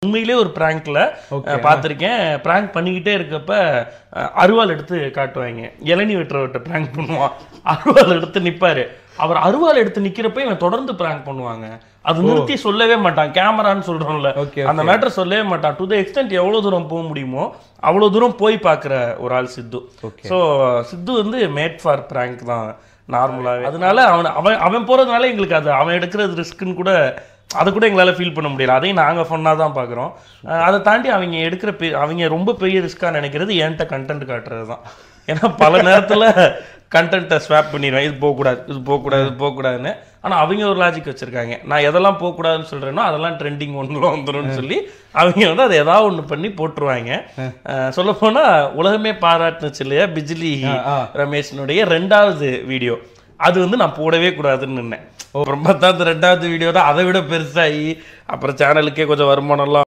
உண்மையிலே ஒரு பிராங்க்ல பார்த்துருக்கேன் பிராங்க் பண்ணிக்கிட்டே இருக்கப்ப அஹ், அருவாள் எடுத்து காட்டுவாங்க இளநி வெட்டுறவர்கிட்ட பிராங்க் பண்ணுவான் அருவாள் எடுத்து நிப்பாரு அவர் அருவாள் எடுத்து நிக்கிறப்ப இவன் தொடர்ந்து பிராங்க் பண்ணுவாங்க அது நிறுத்தி சொல்லவே மாட்டான் கேமரான்னு சொல்றோம்ல Okay, அந்த மேட்டர் சொல்லவே மாட்டான் டு த எக்ஸ்டென்ட் எவ்வளவு தூரம் போக முடியுமோ அவ்வளவு தூரம் போய் பார்க்குற ஒரு ஆள் சித்து ஸோ சித்து வந்து மேட் ஃபார் பிராங்க் தான் நார்மலாகவே அதனால அவன் அவன் அவன் போறதுனால எங்களுக்கு அது அவன் எடுக்கிறது ரிஸ்க்குன்னு கூட அதை கூட எங்களால் ஃபீல் பண்ண முடியல அதையும் நாங்கள் ஃபன்னாக தான் பார்க்குறோம் அதை தாண்டி அவங்க எடுக்கிற பெ அவங்க ரொம்ப பெரிய ரிஸ்க்காக நினைக்கிறது என்கிட்ட கண்டென்ட் காட்டுறது தான் ஏன்னா பல நேரத்தில் கண்டென்ட்டை ஸ்வாப் பண்ணிடுவேன் இது போகக்கூடாது இது போகக்கூடாது இது போகக்கூடாதுன்னு ஆனால் அவங்க ஒரு லாஜிக் வச்சுருக்காங்க நான் எதெல்லாம் போகக்கூடாதுன்னு சொல்கிறேனோ அதெல்லாம் ட்ரெண்டிங் ஒன்றுல வந்துரும்னு சொல்லி அவங்க வந்து அதை ஏதாவது ஒன்று பண்ணி போட்டுருவாங்க சொல்ல போனால் உலகமே பாராட்டுனுச்சு இல்லையா பிஜிலி ஆ. ரமேஷனுடைய ரெண்டாவது வீடியோ அது வந்து நான் போடவே கூடாதுன்னு நின்னேன் அப்புறம் பார்த்தா அந்த ரெண்டாவது வீடியோ தான் அதை விட பெருசாகி அப்புறம் சேனலுக்கே கொஞ்சம் வருமானம்லாம்